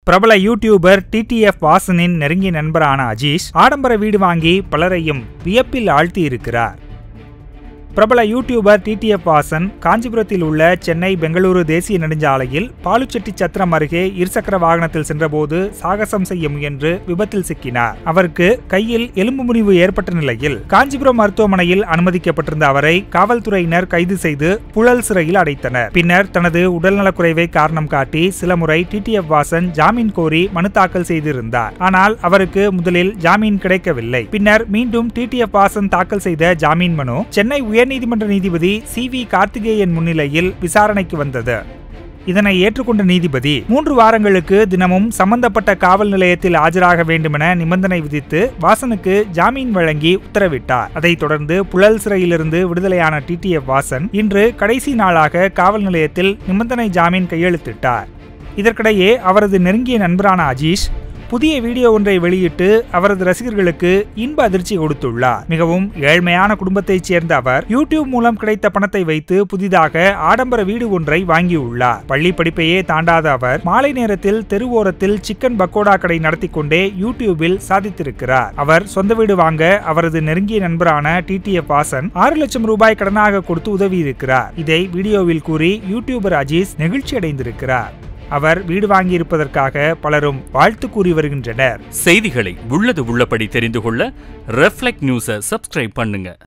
பிரபல YouTuber TTF வாசனின் நெருங்கிய நண்பரான அஜீஷ் ஆடம்பர வீடு வாங்கி பலரையும் வியப்பில் ஆழ்த்தி இருக்கிறார் பிரபல யூடியூபர் டிடிஎஃப் வாசன் காஞ்சிபுரத்தில் உள்ள சென்னை பெங்களூரு தேசிய நெடுஞ்சாலையில் பாலுச்செட்டி சத்திரம் அருகே இருசக்கர வாகனத்தில் சென்றபோது சாகசம் செய்ய முயன்று விபத்தில் சிக்கினார் அவருக்கு கையில் எலும்பு முறிவு ஏற்பட்ட நிலையில் காஞ்சிபுரம் மருத்துவமனையில் அனுமதிக்கப்பட்டிருந்த அவரை காவல்துறையினர் கைது செய்து புழல் சிறையில் அடைத்தனர் பின்னர் தனது உடல்நலக்குறைவை காரணம் காட்டி சில முறை டிடிஎஃப் வாசன் ஜாமீன் கோரி மனு தாக்கல் செய்திருந்தார் ஆனால் அவருக்கு முதலில் ஜாமீன் கிடைக்கவில்லை பின்னர் மீண்டும் டிடிஎஃப் வாசன் தாக்கல் செய்த ஜாமீன் மனு சென்னை உயர்நீதிமன்ற நீதிபதி சி வி கார்த்திகேயன் முன்னிலையில் விசாரணைக்கு வந்தது இதனை ஏற்றுக்கொண்ட நீதிபதி மூன்று வாரங்களுக்கு தினமும் சம்பந்தப்பட்ட காவல் நிலையத்தில் ஆஜராக வேண்டுமென நிபந்தனை விதித்து வாசனுக்கு ஜாமீன் வழங்கி உத்தரவிட்டார் அதைத் தொடர்ந்து புழல் சிறையிலிருந்து விடுதலையான டிடிஎஃப் வாசன் இன்று கடைசி நாளாக காவல் நிலையத்தில் நிபந்தனை ஜாமீன் கையெழுத்திட்டார் இதற்கிடையே அவரது நெருங்கிய நண்பரான அஜீஷ் புதிய வீடியோ ஒன்றை வெளியிட்டு அவரது ரசிகர்களுக்கு இன்ப அதிர்ச்சி கொடுத்துள்ளார் மிகவும் ஏழ்மையான குடும்பத்தைச் சேர்ந்த அவர் யூடியூப் மூலம் கிடைத்த பணத்தை வைத்து புதிதாக ஆடம்பர வீடு ஒன்றை வாங்கியுள்ளார் பள்ளி படிப்பையே தாண்டாத அவர் மாலை நேரத்தில் தெருவோரத்தில் சிக்கன் பக்கோடா கடை நடத்தி கொண்டே யூடியூபில் சாதித்திருக்கிறார் அவர் சொந்த வீடு வாங்க அவரது நெருங்கிய நண்பரான டிடிஎஃப் வாசன் ஆறு லட்சம் ரூபாய் கடனாக கொடுத்து உதவியிருக்கிறார் இதை வீடியோவில் கூறி யூடியூபர் அஜீஸ் நெகிழ்ச்சி அடைந்திருக்கிறார் அவர் வீடு வாங்கியிருப்பதற்காக பலரும் வாழ்த்து கூறி வருகின்றனர் செய்திகளை உள்ளது உள்ளபடி தெரிந்து கொள்ள ரெஃப்ளெக்ட் நியூஸை சப்ஸ்கிரைப் பண்ணுங்க